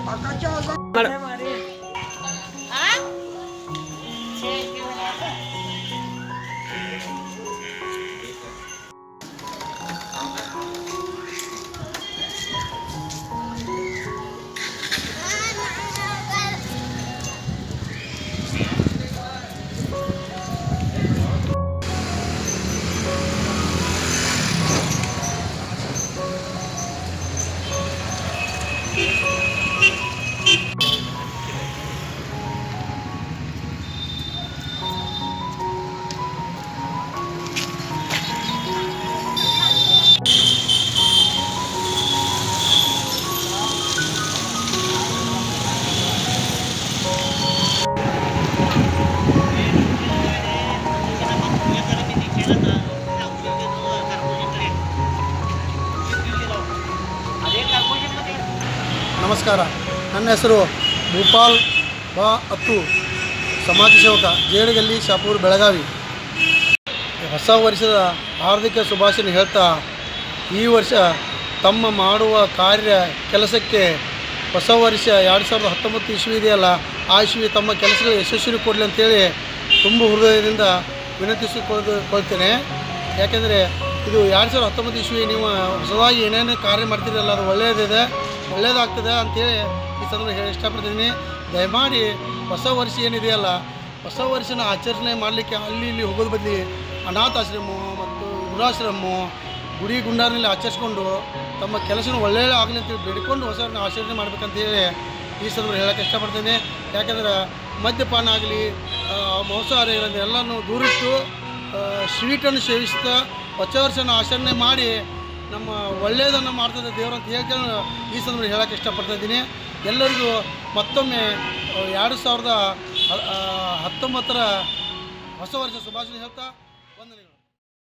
ನಮಸ್ಕಾರ ನನ್ನ ಹೆಸರು ಭೂಪಾಲ್ ಬಾ ಅತ್ತು ಸಮಾಜ ಸೇವಕ ಜೇಡಗಲ್ಲಿ ಶಾಪೂರ್ ಬೆಳಗಾವಿ ಹೊಸ ವರ್ಷದ ಹಾರ್ದಿಕ ಶುಭಾಶಯ ಹೇಳ್ತಾ ಈ ವರ್ಷ ತಮ್ಮ ಮಾಡುವ ಕಾರ್ಯ ಕೆಲಸಕ್ಕೆ ಹೊಸ ವರ್ಷ ಎರಡು ಸಾವಿರದ ಹತ್ತೊಂಬತ್ತು ಇಸ್ವಿ ಇದೆಯಲ್ಲ ಆ ಇಸ್ವಿ ತಮ್ಮ ಕೆಲಸಗಳು ಯಶಸ್ವಿ ಕೊಡಲಿ ಅಂತೇಳಿ ತುಂಬ ಹೃದಯದಿಂದ ವಿನಂತಿಸಿಕೊಳ್ಳು ಕೊಳ್ತೇನೆ ಯಾಕೆಂದರೆ ಇದು ಎರಡು ಸಾವಿರದ ಹತ್ತೊಂಬತ್ತು ಇಸ್ವಿ ನೀವು ಹೊಸದಾಗಿ ಏನೇನು ಕಾರ್ಯ ಮಾಡ್ತೀರಲ್ಲ ಅದು ಒಳ್ಳೆಯದಿದೆ ಒಳ್ಳೆಯದಾಗ್ತದೆ ಅಂತೇಳಿ ಈ ಸಂದರ್ಭ ಹೇಳಿ ಇಷ್ಟಪಡ್ತಿದ್ದೀನಿ ದಯಮಾಡಿ ಹೊಸ ವರ್ಷ ಏನಿದೆಯಲ್ಲ ಹೊಸ ವರ್ಷನ ಆಚರಣೆ ಮಾಡಲಿಕ್ಕೆ ಅಲ್ಲಿ ಇಲ್ಲಿ ಹೋಗೋದು ಬದಲಿ ಅನಾಥಾಶ್ರಮ ಮತ್ತು ವೃದ್ಧಾಶ್ರಮ ಗುಡಿ ಗುಂಡಾರಿನಲ್ಲಿ ಆಚರಿಸ್ಕೊಂಡು ತಮ್ಮ ಕೆಲಸನ ಒಳ್ಳೆ ಆಗಲಿ ಅಂತೇಳಿ ಬೇಡಿಕೊಂಡು ಹೊಸ ಆಚರಣೆ ಮಾಡ್ಬೇಕಂತೇಳಿ ಈ ಸಂದರ್ಭ ಹೇಳೋಕ್ಕೆ ಇಷ್ಟಪಡ್ತೀನಿ ಯಾಕೆಂದ್ರೆ ಮದ್ಯಪಾನ ಆಗಲಿ ಮಾಂಸಾಹಾರ ಎಲ್ಲನೂ ದೂರಿಟ್ಟು ಆ, ಸ್ವೀಟನ್ನು ಸೇವಿಸ್ತಾ ಹೊಸ ವರ್ಷನ ಆಚರಣೆ ಮಾಡಿ ನಮ್ಮ ಒಳ್ಳೆಯದನ್ನು ಮಾಡ್ತದೆ ದೇವರು ಅಂತ ಹೇಳ್ಕೊಂಡು ಈ ಸಂದರ್ಭ ಹೇಳೋಕ್ಕೆ ಇಷ್ಟಪಡ್ತಾ ಇದ್ದೀನಿ ಎಲ್ಲರಿಗೂ ಮತ್ತೊಮ್ಮೆ ಆ, ಎರಡು ಸಾವಿರದ ಹ- ಆ, ಹತ್ತೊಂಬತ್ತರ ಹೊಸ ವರ್ಷ ಶುಭಾಶಯ ಹೇಳ್ತಾ ವಂದನೆಗಳು